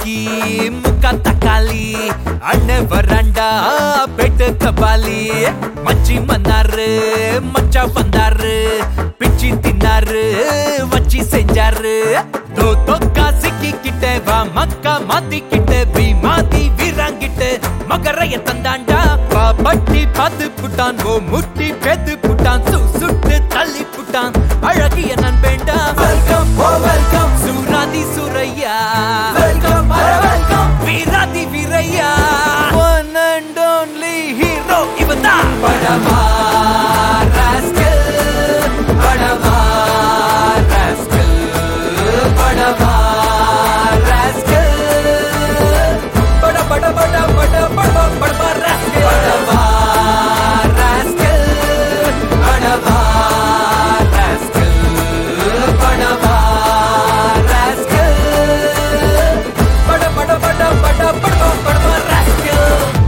முக்கி முக்கா தக்காளி அண்ணன் வராண்டா பெட்டு கபாலி மச்சி மன்னாரு மச்சா வந்தாரு பிச்சி தின்னாரு வச்சி செஞ்சாரு தோ தொக்கா சிக்கிக்கிட்ட வா மக்கா மாத்திக்கிட்ட பி மாத்தி வீராங்கிட்ட மகரைய தந்தாண்டா பா பட்டி பார்த்து புட்டான் ஓ முட்டி பேத்து புட்டான் சு சுட்டு தள்ளி புட்டான் அழகிய நண்பேண்டா வெல்கம் ஓ வெல்கம் சூராதி சுரையா வெல்கம் வெல்கம் வீராதி வீரையா ஒன் அண்ட் ஒன்லி ஹீரோ இவன் தான் படவா ராஸ்கல் படவா ராஸ்கல் படவா ராஸ்கல் பட பட பட பட பட பட ராஸ்கல் படவா ராஸ்கல் படவா ராஸ்கல் படவா ராஸ்கல் பட பட பட பட பட பட ராஸ்கல்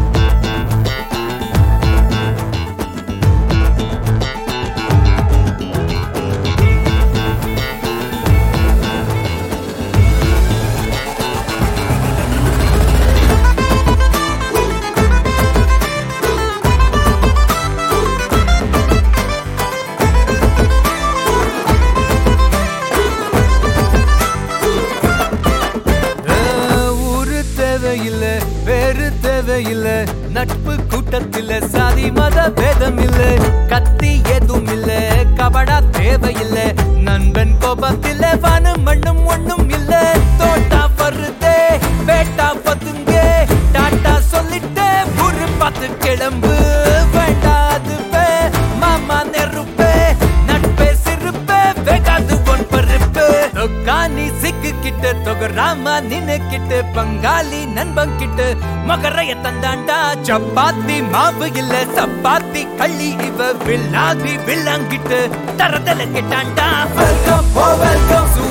ஊரு தேவையில்ல வேறு தேவையில்ல நட்பு கூட்டத்தில சாதி மத பேதம் இல்ல கத்தி எதுவும் இல்ல கபடா தேவையில்ல நண்பன் கோபத்தில வானம் மண்ணும் ஒண்ணும் இல்ல தோட்டா வருதே வேட்டா பதுங்க டாட்டா சொல்லிட்டே ஊரு பார்த்து கிளம்பு வேண்டாது பே மாமா நெருப்பே நட்பே சிறுப்பே வேகாது பொன் பருப்பு தொக்கானி சிக்கு கிட்ட தொகராமா நின்னு கிட்ட பங்காளி நண்பன் கிட்ட மகரைய தந்தாண்டா சப்பாத்தி மாவு இல்ல சப்பாத்தி கள்ளி இவ வில்லாதி வில்லாங்கிட்டு தரதல கிட்டாண்டா வெல்கம் ஓ வெல்கம்